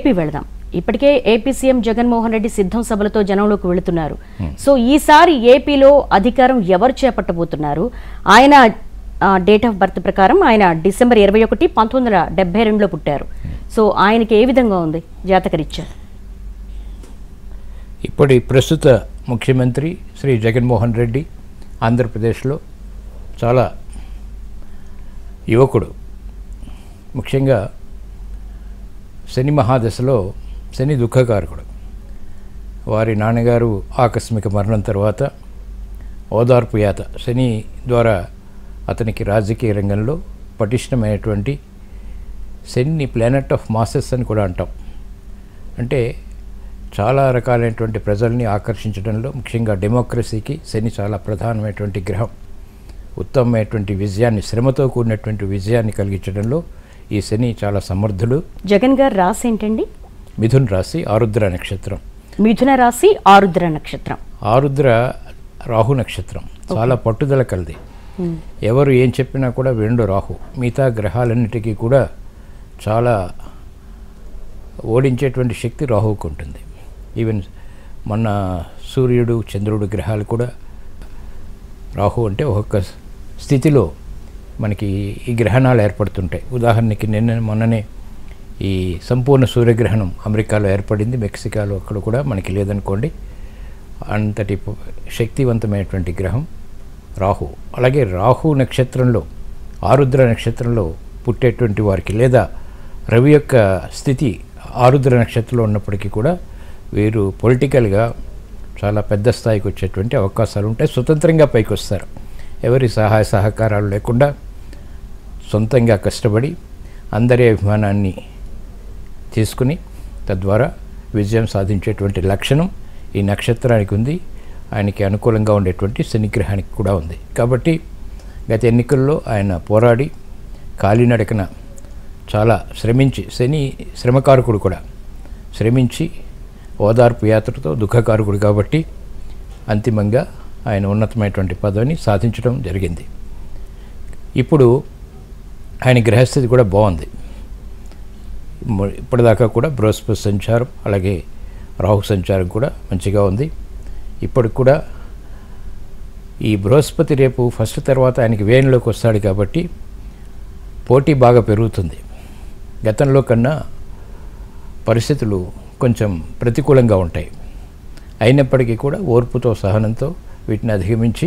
AP వెళదాం ఇప్పటికే AP CM Jaganmohan Reddy సిద్ధం సభలతో జనంలోకి వెళుతున్నారు సో ఈసారి ఏపీలో అధికారం ఎవరు చేపట్టబోతున్నారు ఆయన డేట్ ఆఫ్ బర్త్ ప్రకారం ఆయన డిసెంబర్ ఇరవై ఒకటి పంతొమ్మిది వందల డెబ్బై రెండులో పుట్టారు సో ఆయనకి ఏ విధంగా ఉంది జాతకరీత్యా ఇప్పటి ప్రస్తుత ముఖ్యమంత్రి శ్రీ జగన్మోహన్ రెడ్డి ఆంధ్రప్రదేశ్లో చాలా యువకుడు ముఖ్యంగా శని మహాదశలో శని దుఃఖకారకుడు వారి నాన్నగారు ఆకస్మిక మరణం తర్వాత ఓదార్పు యాత శని ద్వారా అతనికి రాజకీయ రంగంలో పటిష్టమైనటువంటి శని ప్లానెట్ ఆఫ్ మాసెస్ అని కూడా అంటాం అంటే చాలా రకాలైనటువంటి ప్రజల్ని ఆకర్షించడంలో ముఖ్యంగా డెమోక్రసీకి శని చాలా ప్రధానమైనటువంటి గ్రహం ఉత్తమమైనటువంటి విజయాన్ని శ్రమతో కూడినటువంటి విజయాన్ని కలిగించడంలో ఈ శని చాలా సమర్థుడు జగన్ గారు రాసి ఏంటండి మిథున్ రాశి ఆరుద్ర నక్షత్రం మిథున రాశి ఆరుద్ర నక్షత్రం ఆరుద్ర రాహు నక్షత్రం చాలా పట్టుదల కలది ఎవరు ఏం చెప్పినా కూడా వినడు రాహు మిగతా గ్రహాలన్నిటికీ కూడా చాలా ఓడించేటువంటి శక్తి రాహువుకు ఉంటుంది ఈవెన్ మొన్న సూర్యుడు చంద్రుడు గ్రహాలు కూడా రాహు అంటే ఒక్కొక్క స్థితిలో మనకి ఈ గ్రహణాలు ఏర్పడుతుంటాయి ఉదాహరణకి నిన్న మొన్ననే ఈ సంపూర్ణ సూర్యగ్రహణం అమెరికాలో ఏర్పడింది మెక్సికోలో అక్కడ కూడా మనకి లేదనుకోండి అంతటి ప- శక్తివంతమైనటువంటి గ్రహం రాహు అలాగే రాహు నక్షత్రంలో ఆరుద్ర నక్షత్రంలో పుట్టేటువంటి వారికి లేదా రవి యొక్క స్థితి ఆరుద్ర నక్షత్రంలో ఉన్నప్పటికీ కూడా వీరు పొలిటికల్గా చాలా పెద్ద స్థాయికి వచ్చేటువంటి అవకాశాలు ఉంటాయి స్వతంత్రంగా పైకి వస్తారు ఎవరి సహాయ సహకారాలు లేకుండా సొంతంగా కష్టపడి అందరి అభిమానాన్ని తీసుకుని తద్వారా విజయం సాధించేటువంటి లక్షణం ఈ నక్షత్రానికి ఉంది ఆయనకి అనుకూలంగా ఉండేటువంటి శనిగ్రహానికి కూడా ఉంది కాబట్టి గత ఎన్నికల్లో ఆయన పోరాడి కాలినడకన చాలా శ్రమించి శని శ్రమకారకుడు కూడా శ్రమించి ఓదార్పు యాత్రతో దుఃఖకారకుడు కాబట్టి అంతిమంగా ఆయన ఉన్నతమైనటువంటి పదవిని సాధించడం జరిగింది ఇప్పుడు ఆయన గ్రహస్థితి కూడా బాగుంది ము- ఇప్పటిదాకా కూడా బృహస్పతి సంచారం అలాగే రాహు సంచారం కూడా మంచిగా ఉంది ఇప్పటికి కూడా ఈ బృహస్పతి రేపు ఫస్ట్ తర్వాత ఆయనకి వేణులోకి వస్తాడు కాబట్టి పోటీ బాగా పెరుగుతుంది గతంలో కన్నా పరిస్థితులు కొంచెం ప్రతికూలంగా ఉంటాయి అయినప్పటికీ కూడా ఓర్పుతో సహనంతో వీటిని అధిగమించి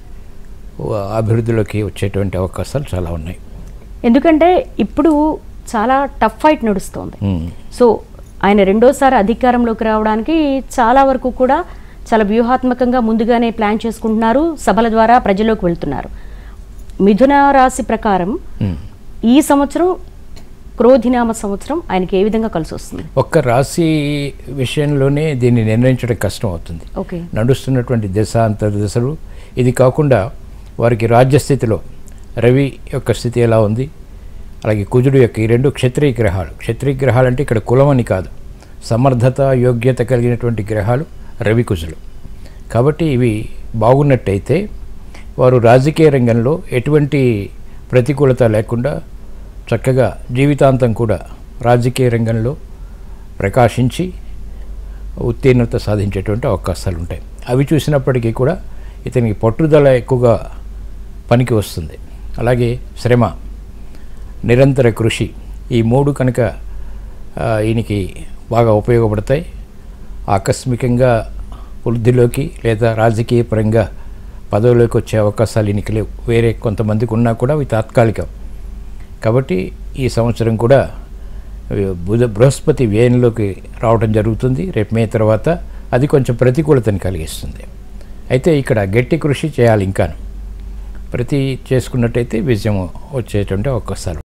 ఓ- అభివృద్ధిలోకి వచ్చేటువంటి అవకాశాలు చాలా ఉన్నాయి ఎందుకంటే ఇప్పుడు చాలా టఫ్ ఫైట్ నడుస్తోంది ఉమ్. సో ఆయన రెండోసారి అధికారంలోకి రావడానికి చాలా వరకు కూడా చాలా వ్యూహాత్మకంగా ముందుగానే ప్లాన్ చేసుకుంటున్నారు సభల ద్వారా ప్రజల్లోకి వెళ్తున్నారు మిథున రాశి ప్రకారం ఉమ్. ఈ సంవత్సరం క్రోధినామ సంవత్సరం ఆయనకి ఏ విధంగా కలిసి వస్తుంది ఒక్క రాశి విషయంలోనే దీన్ని నిర్ణయించడం కష్టం అవుతుంది ఓకే నడుస్తున్నటువంటి దశ అంతర్దశలు ఇది కాకుండా వారికి రాజ్యస్థితిలో రవి యొక్క స్థితి ఎలా ఉంది అలాగే కుజుడు యొక్క ఈ రెండు క్షత్రియ గ్రహాలు క్షత్రియ గ్రహాలు అంటే ఇక్కడ కులం అని కాదు సమర్థత యోగ్యత కలిగినటువంటి గ్రహాలు రవి కుజులు కాబట్టి ఇవి బాగున్నట్టయితే వారు రాజకీయ రంగంలో ఎటువంటి ప్రతికూలత లేకుండా చక్కగా జీవితాంతం కూడా రాజకీయ రంగంలో ప్రకాశించి ఉత్తీర్ణత సాధించేటువంటి అవకాశాలు ఉంటాయి అవి చూసినప్పటికీ కూడా ఇతనికి పట్టుదల ఎక్కువగా పనికి వస్తుంది అలాగే శ్రమ నిరంతర కృషి ఈ మూడు కనుక ఆ, ఈయనకి బాగా ఉపయోగపడతాయి ఆకస్మికంగా వృద్ధిలోకి లేదా రాజకీయ పరంగా పదవిలోకి వచ్చే అవకాశాలు ఈయనకి లేవు వేరే కొంతమందికి ఉన్నా కూడా అవి తాత్కాలికం కాబట్టి ఈ సంవత్సరం కూడా బుధ బృహస్పతి వ్యయంలోకి రావడం జరుగుతుంది రేపు మే తర్వాత అది కొంచెం ప్రతికూలతని కలిగిస్తుంది అయితే ఇక్కడ గట్టి కృషి చేయాలి ఇంకాను ప్రతి చేసుకున్నట్టయితే విజయం వచ్చేటువంటి అవకాశాలు